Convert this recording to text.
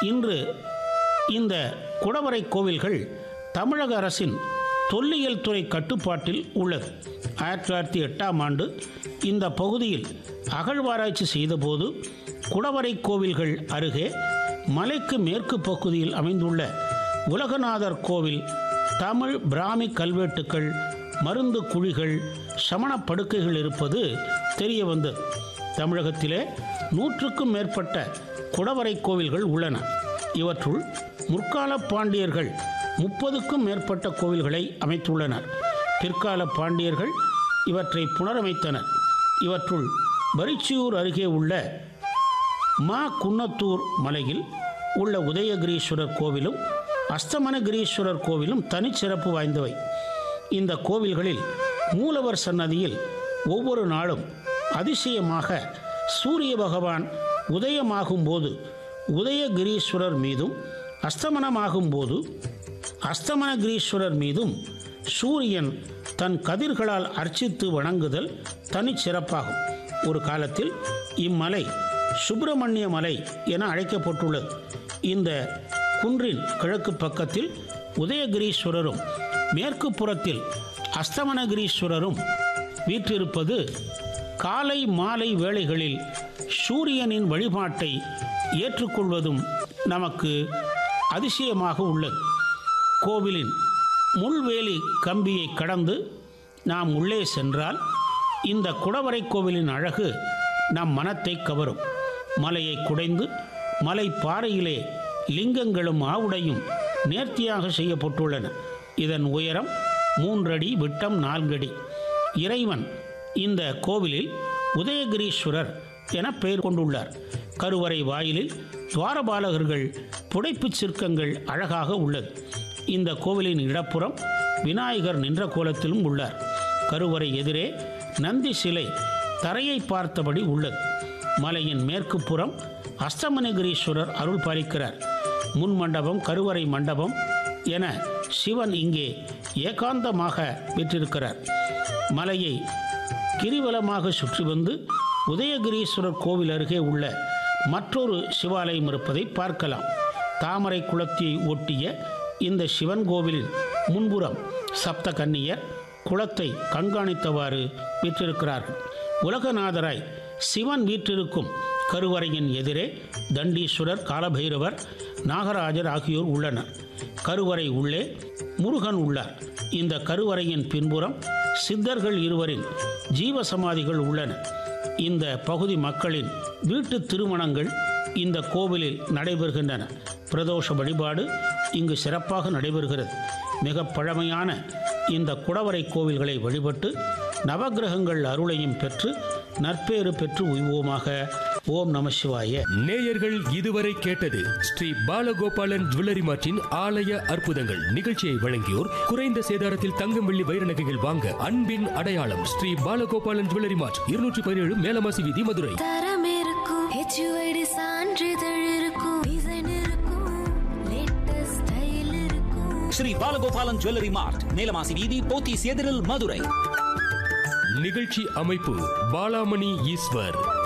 இன்று இந்த குடவரை கோவில்கள் தமிழக அரசின் தொல்லியல் துறை கட்டுப்பாட்டில் உள்ளது ஆயிரத்தி தொள்ளாயிரத்தி எட்டாம் ஆண்டு இந்த பகுதியில் அகழ்வாராய்ச்சி செய்தபோது குடவரை கோவில்கள் அருகே மலைக்கு மேற்கு பகுதியில் அமைந்துள்ள உலகநாதர் கோவில் தமிழ் பிராமி கல்வெட்டுக்கள் மருந்து குழிகள் சமண படுக்கைகள் இருப்பது தெரிய வந்தது தமிழகத்திலே நூற்றுக்கும் மேற்பட்ட குடவரை கோவில்கள் உள்ளன இவற்றுள் முற்கால பாண்டியர்கள் முப்பதுக்கும் மேற்பட்ட கோவில்களை அமைத்துள்ளனர் பிற்கால பாண்டியர்கள் இவற்றை புனரமைத்தனர் இவற்றுள் பரிச்சியூர் அருகே உள்ள மா குன்னத்தூர் மலையில் உள்ள உதயகிரீஸ்வரர் கோவிலும் அஸ்தமனகிரீஸ்வரர் கோவிலும் தனிச்சிறப்பு வாய்ந்தவை இந்த கோவில்களில் மூலவர் சன்னதியில் ஒவ்வொரு நாளும் அதிசயமாக சூரிய பகவான் உதயமாகும் போது உதயகிரீஸ்வரர் மீதும் அஸ்தமனமாகும் போது அஸ்தமனகிரீஸ்வரர் மீதும் சூரியன் தன் கதிர்களால் அர்ச்சித்து வணங்குதல் தனிச்சிறப்பாகும் ஒரு காலத்தில் இம்மலை சுப்பிரமணிய மலை என அழைக்கப்பட்டுள்ளது இந்த குன்றின் கிழக்கு பக்கத்தில் உதயகிரீஸ்வரரும் மேற்கு புறத்தில் அஸ்தமனகிரீஸ்வரரும் வீற்றிருப்பது காலை மாலை வேளைகளில் சூரியனின் வழிபாட்டை ஏற்றுக்கொள்வதும் நமக்கு அதிசயமாக உள்ளது கோவிலின் முள்வேலி கம்பியை கடந்து நாம் உள்ளே சென்றால் இந்த குடவரை கோவிலின் அழகு நம் மனத்தை கவரும் மலையை குடைந்து மலை பாறையிலே லிங்கங்களும் ஆவுடையும் நேர்த்தியாக செய்யப்பட்டுள்ளன இதன் உயரம் மூன்றடி விட்டம் நான்கடி இறைவன் இந்த கோவிலில் உதயகிரீஸ்வரர் என பெயர் கொண்டுள்ளார் கருவறை வாயிலில் துவாரபாலகர்கள் புடைப்புச் சிற்பங்கள் அழகாக உள்ளது இந்த கோவிலின் இடப்புறம் விநாயகர் நின்ற கோலத்திலும் உள்ளார் கருவறை எதிரே நந்தி சிலை தரையை பார்த்தபடி உள்ளது மலையின் மேற்கு புறம் அஸ்தமனகிரீஸ்வரர் அருள் பாலிக்கிறார் முன் மண்டபம் கருவறை மண்டபம் என சிவன் இங்கே ஏகாந்தமாக விற்றிருக்கிறார் மலையை கிரிவலமாக சுற்றி வந்து உதயகிரீஸ்வரர் கோவில் அருகே உள்ள மற்றொரு சிவாலயம் இருப்பதை பார்க்கலாம் தாமரை குளத்தை ஒட்டிய இந்த சிவன் கோவிலின் முன்புறம் சப்த கன்னியர் குளத்தை கண்காணித்தவாறு வீற்றிருக்கிறார்கள் உலகநாதராய் சிவன் வீற்றிருக்கும் கருவறையின் எதிரே தண்டீஸ்வரர் காலபைரவர் நாகராஜர் ஆகியோர் உள்ளனர் கருவறை உள்ளே முருகன் உள்ளார் இந்த கருவறையின் பின்புறம் சித்தர்கள் இருவரின் ஜீவ சமாதிகள் உள்ளன இந்த பகுதி மக்களின் வீட்டு திருமணங்கள் இந்த கோவிலில் நடைபெறுகின்றன பிரதோஷ வழிபாடு இங்கு சிறப்பாக நடைபெறுகிறது மிக பழமையான இந்த குடவரை கோவில்களை வழிபட்டு நவக்கிரகங்கள் அருளையும் பெற்று நற்பேறு பெற்று உய்வோமாக ஓம் நம சிவாய நேயர்கள் இதுவரை கேட்டது ஸ்ரீ பாலகோபாலன் ஜுவல்லரி மார்ட்டின் ஆலய அற்புதங்கள் நிகழ்ச்சியை வழங்கியோர் குறைந்த சேதாரத்தில் தங்கம் வெள்ளி வைர நகைகள் வாங்க அன்பின் அடையாளம் ஸ்ரீ பாலகோபாலன் ஜுவல்லரி மார்ட் இருநூற்றி பதினேழு மேலமாசி வீதி மதுரை தரம் இருக்கும் ஹெச்யூஐடி சான்றிதழ் இருக்கும் டிசைன் இருக்கும் லேட்டஸ்ட் ஸ்டைல் இருக்கும் ஸ்ரீ பாலகோபாலன் ஜுவல்லரி மார்ட் மேலமாசி வீதி போத்தீஸ் எதிரில் மதுரை நிகழ்ச்சி அமைப்பு பாலாமணி ஈஸ்வர்